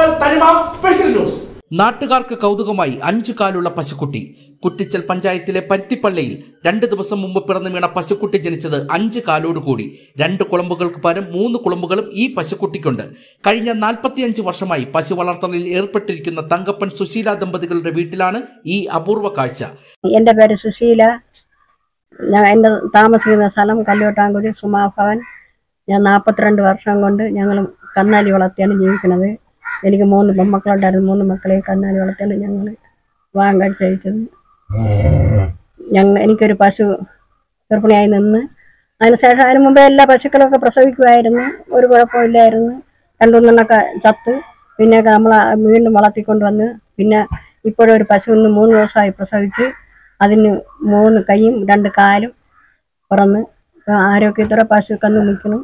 തനിമ special news നാട്ടുകാർക്ക് കൗതുകമായി അഞ്ചു കാലുള്ള പശുക്കുട്ടി കുറ്റിച്ചൽ പഞ്ചായത്തിലെ പരുത്തിപ്പള്ളിയിൽ രണ്ട് ദിവസം മുമ്പ് പിറന്നു വീണ പശുക്കുട്ടി ജനിച്ചത് അഞ്ച് കാലോടുകൂടി രണ്ട് കുളമ്പുകൾക്ക് പകരം മൂന്ന് കുളമ്പുകളും ഈ പശുക്കുട്ടിക്കുണ്ട് കഴിഞ്ഞ നാൽപ്പത്തിയഞ്ച് വർഷമായി പശു വളർത്തലിൽ ഏർപ്പെട്ടിരിക്കുന്ന തങ്കപ്പൻ സുശീല ദമ്പതികളുടെ വീട്ടിലാണ് ഈ അപൂർവ കാഴ്ച എൻ്റെ പേര് സുശീല ഞാൻ എൻ്റെ താമസിക്കുന്ന സ്ഥലം കല്ലോട്ടാങ്കുഴി സുമാഭവൻ ഞാൻ നാൽപ്പത്തിരണ്ട് വർഷം കൊണ്ട് ഞങ്ങൾ കന്നാലി വളർത്തിയാണ് ജീവിക്കുന്നത് എനിക്ക് മൂന്ന് പെൺമക്കളുണ്ടായിരുന്നു മൂന്ന് മക്കളെയും കന്നാലി വളർത്തിയാണ് ഞങ്ങൾ വിവാഹം കഴിച്ചയച്ചത് ഞങ്ങൾ എനിക്കൊരു പശു ഗർഭിണിയായി നിന്ന് അതിനുശേഷം അതിന് മുമ്പേ എല്ലാ പശുക്കളൊക്കെ പ്രസവിക്കുമായിരുന്നു ഒരു കുഴപ്പമില്ലായിരുന്നു രണ്ടുമൂന്നെണ്ണൊക്കെ ചത്ത് പിന്നെയൊക്കെ നമ്മൾ വീണ്ടും വളർത്തിക്കൊണ്ട് വന്ന് പിന്നെ ഇപ്പോഴൊരു പശു ഇന്ന് മൂന്ന് ദിവസമായി പ്രസവിച്ച് അതിന് മൂന്ന് കൈയും രണ്ട് കാലും പിറന്ന് ഇപ്പൊ ആരോഗ്യത്തോടെ പശുക്കന്ന് നിൽക്കണം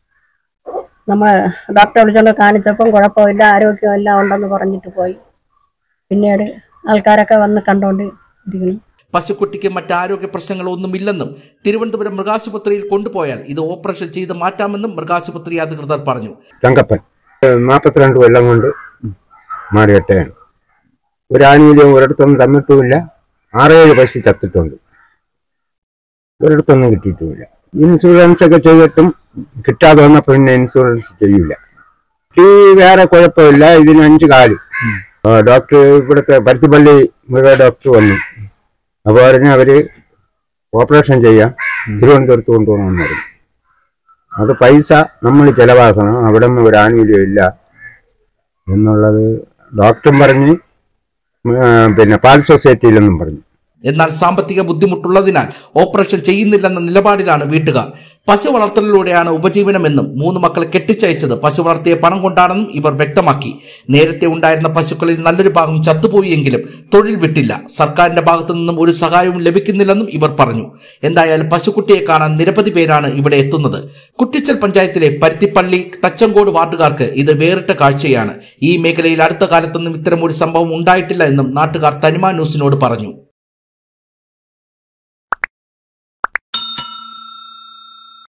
നമ്മൾ ഡോക്ടറെ വിളിച്ചുകൊണ്ട് കാണിച്ചപ്പം കുഴപ്പമില്ല ആരോഗ്യം എല്ലാം ഉണ്ടെന്ന് പറഞ്ഞിട്ട് പോയി പിന്നീട് ആൾക്കാരൊക്കെ വന്ന് കണ്ടോണ്ട് ഇരിക്കണം പശുക്കുട്ടിക്ക് മറ്റാരോഗ്യ പ്രശ്നങ്ങളൊന്നുമില്ലെന്നും തിരുവനന്തപുരം മൃഗാശുപത്രിയിൽ കൊണ്ടുപോയാൽ ഇത് ഓപ്പറേഷൻ ചെയ്ത് മാറ്റാമെന്നും മൃഗാശുപത്രി അധികൃതർ പറഞ്ഞു തങ്കപ്പൻ നാൽപ്പത്തിരണ്ട് കൊല്ലം കൊണ്ട് മാറിയട്ടയാണ് ഒരാനുകൂല്യം ഒരിടത്തൊന്നും തന്നിട്ടുമില്ല ആറേഴ് പശു ചത്തിട്ടുണ്ട് ഒരിടത്തൊന്നും കിട്ടിയിട്ടുമില്ല ഇൻഷുറൻസ് ഒക്കെ ചെയ്തിട്ടും കിട്ടാതെ വന്നപ്പോൾ പിന്നെ ഇൻഷുറൻസ് ചെയ്യൂല ഈ വേറെ കുഴപ്പമില്ല ഇതിന് അഞ്ച് കാല് ആ, ഡോക്ടർ ഇവിടുത്തെ പരുത്തിപ്പള്ളി മൃഗ ഡോക്ടർ വന്നു അപ്പോൾ പറഞ്ഞ് അവര് ഓപ്പറേഷൻ ചെയ്യാം തിരുവനന്തപുരത്ത് കൊണ്ടുപോകണമെന്ന് പറഞ്ഞു അത് പൈസ നമ്മൾ ചെലവാക്കണം അവിടെ ഒന്നും ഒരു ആനുകൂല്യം ഇല്ല എന്നുള്ളത് ഡോക്ടറും പറഞ്ഞ് ഉം, പിന്നെ പാൽ സൊസൈറ്റിയിലെന്നും പറഞ്ഞു എന്നാൽ സാമ്പത്തിക ബുദ്ധിമുട്ടുള്ളതിനാൽ ഓപ്പറേഷൻ ചെയ്യുന്നില്ലെന്ന നിലപാടിലാണ് വീട്ടുകാർ പശു വളർത്തലിലൂടെയാണ് ഉപജീവനമെന്നും മൂന്ന് മക്കളെ കെട്ടിച്ചയച്ചത് പശു വളർത്തിയ പണം കൊണ്ടാണെന്നും ഇവർ വ്യക്തമാക്കി നേരത്തെ ഉണ്ടായിരുന്ന പശുക്കളിൽ നല്ലൊരു ഭാഗം ചത്തുപോയെങ്കിലും തൊഴിൽ വിട്ടില്ല സർക്കാരിന്റെ ഭാഗത്തു നിന്നും ഒരു സഹായവും ലഭിക്കുന്നില്ലെന്നും ഇവർ പറഞ്ഞു എന്തായാലും പശുക്കുട്ടിയെ കാണാൻ നിരവധി പേരാണ് ഇവിടെ എത്തുന്നത് കുറ്റിച്ചൽ പഞ്ചായത്തിലെ പരുത്തിപ്പള്ളി തച്ചങ്കോട് വാർഡുകാർക്ക് ഇത് വേറിട്ട കാഴ്ചയാണ് ഈ മേഖലയിൽ അടുത്ത കാലത്തൊന്നും ഇത്തരം ഒരു സംഭവം ഉണ്ടായിട്ടില്ല എന്നും നാട്ടുകാർ തനിമ ന്യൂസിനോട് പറഞ്ഞു